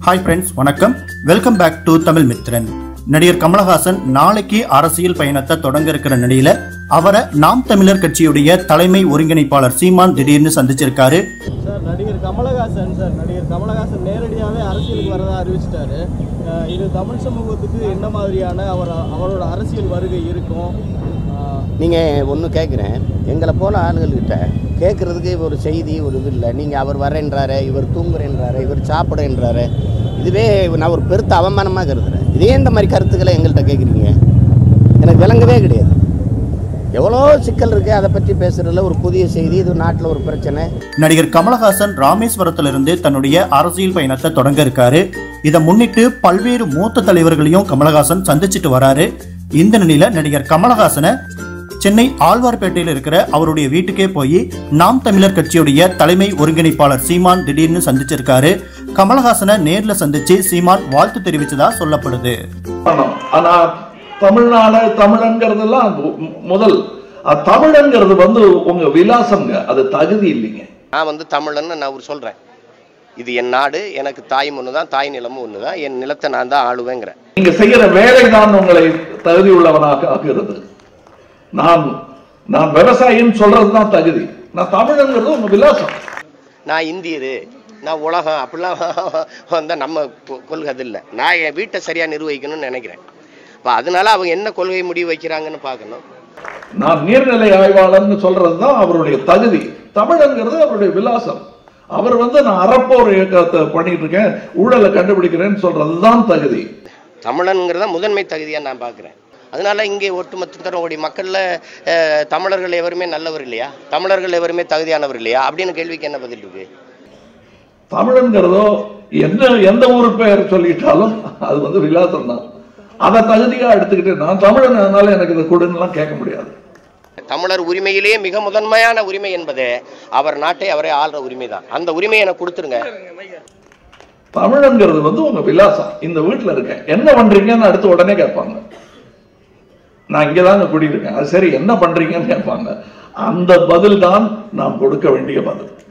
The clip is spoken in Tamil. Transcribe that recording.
ஹாய் ஃப்ரெண்ட்ஸ் வணக்கம் welcome back to Tamil Mithran நடிகர் கமலஹாசன் நாளைக்கு அரசியல் பயணத்தை தொடங்க இருக்கிற நிலையில அவரை நாம் தமிழர் கட்சியுடைய தலைமை ஒருங்கிணைப்பாளர் சீமான் திடீர்னு சந்திச்சிருக்காரு சார் நடிகர் கமலஹாசன் சார் நடிகர் கமலஹாசன் நேரடியாகவே அரசியலுக்கு வரதா அறிவிச்சிட்டாரு அஹ் இது தமிழ் சமூகத்துக்கு என்ன மாதிரியான அவர் அவரோட அரசியல் வருகை இருக்கும் அஹ் நீங்கள் ஒன்று கேட்குறேன் எங்களை போல ஆளுகள்கிட்ட கேட்குறதுக்கு ஒரு செய்தி ஒரு இது இல்லை நீங்கள் அவர் வரேன்றாரு இவர் தூங்குறேன்றாரு இவர் சாப்பிடுன்றாரு இதுவே நான் ஒரு பெருத்த அவமானமாக கருதுறேன் இதே இந்த மாதிரி கருத்துக்களை எங்கள்கிட்ட கேட்குறீங்க எனக்கு விளங்கவே கிடையாது எவ்வளோ சிக்கல் இருக்குது அதை பற்றி பேசுகிறதுல ஒரு புதிய செய்தி இது நாட்டில் ஒரு பிரச்சனை நடிகர் கமலஹாசன் ராமேஸ்வரத்திலிருந்து தன்னுடைய அரசியல் பயணத்தை தொடங்க இருக்காரு இதை முன்னிட்டு பல்வேறு மூத்த தலைவர்களையும் கமலஹாசன் சந்திச்சிட்டு வராரு இந்த நிலையில நடிகர் கமலஹாசனை சென்னை ஆழ்வார்பேட்டையில் இருக்கிற அவருடைய வீட்டுக்கே போய் நாம் தமிழர் கட்சியுடைய தலைமை ஒருங்கிணைப்பாளர் சீமான் திடீர்னு சந்திச்சிருக்காரு கமலஹாசனை நேர்ல சந்திச்சு சீமான் வாழ்த்து தெரிவிச்சதா சொல்லப்படுது பணம் ஆனா தமிழ்நாடு தமிழங்கிறதெல்லாம் மு- முதல் அஹ் தமிழங்கிறது வந்து உங்க விலாசம்ங்க அது தகுதி இல்லைங்க நான் வந்து தமிழன்னு நான் ஒரு சொல்கிறேன் இது என் நாடு எனக்கு தாயும் ஒன்று தான் தாய் நிலமும் ஒன்று தான் என் நிலத்தை நான் தான் ஆளுவேங்கிறேன் நீங்க செய்யற வேலை தான் உங்களை தகுதி உள்ளவனாக ஆக்குகிறது நான் நான் விவசாயின்னு சொல்றதுதான் தகுதி நான் தமிழங்கிறது உங்க விலாசம் நான் இந்தியரு நான் உலகம் அப்படிலாம் வந்தால் நம்ம கொ- கொள்கை அது இல்லை நான் என் வீட்டை சரியாக நிர்வகிக்கணும்னு நினைக்கிறேன் இப்போ அதனால அவங்க என்ன கொள்கை முடிவு வைக்கிறாங்கன்னு பார்க்கணும் நான் நீர்நிலை ஆய்வாளர்னு சொல்றதுதான் அவருடைய தகுதி தமிழங்கிறது அவருடைய விலாசம் அவர் வந்து நான் அறப்போர் இயக்கத்தை பண்ணிட்டு இருக்கேன் ஊழலை கண்டுபிடிக்கிறேன்னு சொல்றதுதான் தகுதி தமிழனுங்கிறத முதன்மை தகுதியாக நான் பார்க்குறேன் அதனால இங்கே ஒட்டுமொத்த தரக்கூடிய மக்களில் அஹ், தமிழர்கள் எவருமே நல்லவர் இல்லையா தமிழர்கள் எவருமே தகுதியானவர் இல்லையா அப்படின்னு கேள்விக்கு என்ன பதில் இருக்கு தமிழன்கிறதோ எந்த எந்த ஊர் பெயர் சொல்லிட்டாலும் அது வந்து விலாசம் தான் அதை தகுதியா எடுத்துக்கிட்டு நான் தமிழன் அதனால எனக்கு இதை கொடுன்னுலாம் கேட்க முடியாது தமிழர் உரிமையிலேயே மிக முதன்மையான உரிமை என்பது அவர் நாட்டை அவரே ஆள்ற உரிமை தான் அந்த உரிமையை எனக்கு கொடுத்துருங்க தமிழன்கிறது வந்து உங்க விலாசம் இந்த வீட்டுல இருக்கேன் என்ன பண்றீங்கன்னு அடுத்து உடனே கேட்பாங்க நான் இங்கதாங்க குடியிருக்கேன் அது சரி என்ன பண்றீங்கன்னு கேட்பாங்க அந்த பதில் தான் நாம் கொடுக்க வேண்டிய பதில்